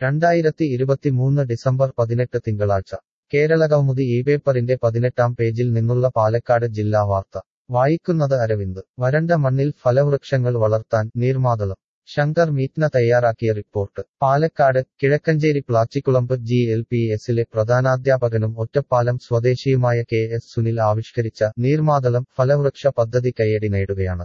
രണ്ടായിരത്തി ഇരുപത്തിമൂന്ന് ഡിസംബർ പതിനെട്ട് തിങ്കളാഴ്ച കേരളകൗമുദി ഈ പേപ്പറിന്റെ പതിനെട്ടാം പേജിൽ നിന്നുള്ള പാലക്കാട് ജില്ലാ വാർത്ത വായിക്കുന്നത് അരവിന്ദ് വരണ്ട മണ്ണിൽ ഫലവൃക്ഷങ്ങൾ വളർത്താൻ നീർമാതളം ശങ്കർ മീറ്റ്ന തയ്യാറാക്കിയ report Palakkad Kizhakkanchery Plachikulambu G L P എസിലെ പ്രധാനാധ്യാപകനും ഒറ്റപ്പാലം സ്വദേശിയുമായ കെ എസ് സുനിൽ ആവിഷ്കരിച്ച നീർമാതളം ഫലവൃക്ഷ പദ്ധതി കയ്യടി നേടുകയാണ്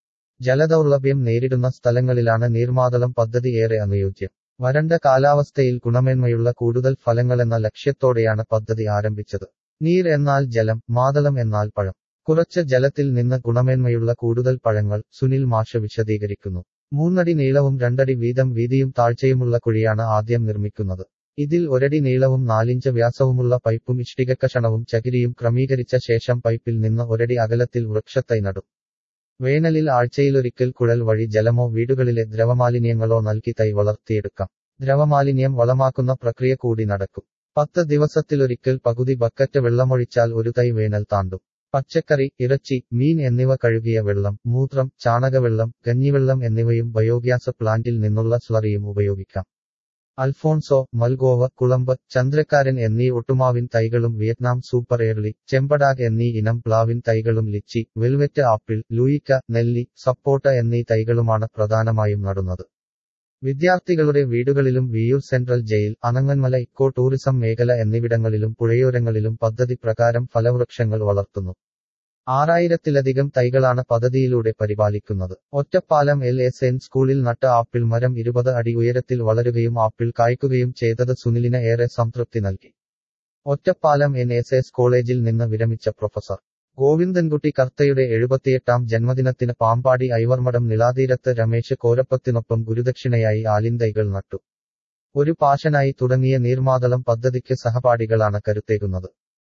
ജലദൗർലഭ്യം നേരിടുന്ന സ്ഥലങ്ങളിലാണ് നീർമാതളം പദ്ധതി ഏറെ അനുയോജ്യം വരണ്ട കാലാവസ്ഥയിൽ ഗുണമേന്മയുള്ള കൂടുതൽ ഫലങ്ങളെന്ന ലക്ഷ്യത്തോടെയാണ് പദ്ധതി ആരംഭിച്ചത് നീർ എന്നാൽ ജലം മാതളം എന്നാൽ പഴം കുറച്ച് ജലത്തിൽ നിന്ന് ഗുണമേന്മയുള്ള കൂടുതൽ പഴങ്ങൾ സുനിൽ മാഷ് വിശദീകരിക്കുന്നു മൂന്നടി നീളവും രണ്ടടി വീതം വീതിയും താഴ്ചയുമുള്ള കുഴിയാണ് ആദ്യം നിർമ്മിക്കുന്നത് ഇതിൽ ഒരടി നീളവും നാലിഞ്ച് വ്യാസവുമുള്ള പൈപ്പും ഇഷ്ടികക്കഷണവും ചകിരിയും ക്രമീകരിച്ച ശേഷം പൈപ്പിൽ നിന്ന് ഒരടി അകലത്തിൽ വൃക്ഷത്തൈ നടും വേനലിൽ ആഴ്ചയിലൊരിക്കൽ കുഴൽ വഴി ജലമോ വീടുകളിലെ ദ്രവമാലിന്യങ്ങളോ നൽകി തൈ വളർത്തിയെടുക്കാം ദ്രവമാലിന്യം വളമാക്കുന്ന പ്രക്രിയ കൂടി നടക്കും പത്ത് ദിവസത്തിലൊരിക്കൽ പകുതി ബക്കറ്റ് വെള്ളമൊഴിച്ചാൽ ഒരു തൈ വേനൽ താണ്ടും പച്ചക്കറി ഇറച്ചി മീൻ എന്നിവ കഴുകിയ വെള്ളം മൂത്രം ചാണകവെള്ളം കഞ്ഞിവെള്ളം എന്നിവയും ബയോഗ്യാസ് പ്ലാന്റിൽ നിന്നുള്ള സ്ലറിയും ഉപയോഗിക്കാം അൽഫോൺസോ മൽഗോവ കുളമ്പ് ചന്ദ്രക്കാരൻ എന്നീ ഒട്ടുമാവിൻ തൈകളും വിയറ്റ്നാം സൂപ്പർ എയർലി ചെമ്പടാഗ് എന്നീ ഇനം പ്ലാവിൻ തൈകളും ലിച്ചി വെൽവെറ്റ് ആപ്പിൾ ലൂയിക്ക നെല്ലി സപ്പോട്ട എന്നീ തൈകളുമാണ് പ്രധാനമായും നടുന്നത് വിദ്യാർത്ഥികളുടെ വീടുകളിലും Viyyur central jail Ananganmala eco tourism മേഖല എന്നിവിടങ്ങളിലും പുഴയോരങ്ങളിലും പദ്ധതി പ്രകാരം ഫലവൃക്ഷങ്ങൾ വളർത്തുന്നു ആറായിരത്തിലധികം തൈകളാണ് പദ്ധതിയിലൂടെ പരിപാലിക്കുന്നത് ഒറ്റപ്പാലം എൽ എസ് എൻ സ്കൂളിൽ നട്ട ആപ്പിൾ മരം ഇരുപത് അടി ഉയരത്തിൽ വളരുകയും ആപ്പിൾ കായ്ക്കുകയും ചെയ്തത് സുനിലിന് ഏറെ സംതൃപ്തി നൽകി ഒറ്റപ്പാലം എൻ എസ് എസ് കോളേജിൽ നിന്ന് വിരമിച്ച പ്രൊഫസർ ഗോവിന്ദൻകുട്ടി കർത്തയുടെ എഴുപത്തിയെട്ടാം ജന്മദിനത്തിന് പാമ്പാടി ഐവർമഠം നിളാതീരത്ത് രമേശ് കോരപ്പത്തിനൊപ്പം ഗുരുദക്ഷിണയായി ആലിന്തൈകൾ നട്ടു ഒരു പാഷനായി തുടങ്ങിയ നീർമാതളം പദ്ധതിക്ക് സഹപാഠികളാണ് കരുത്തേകുന്നത്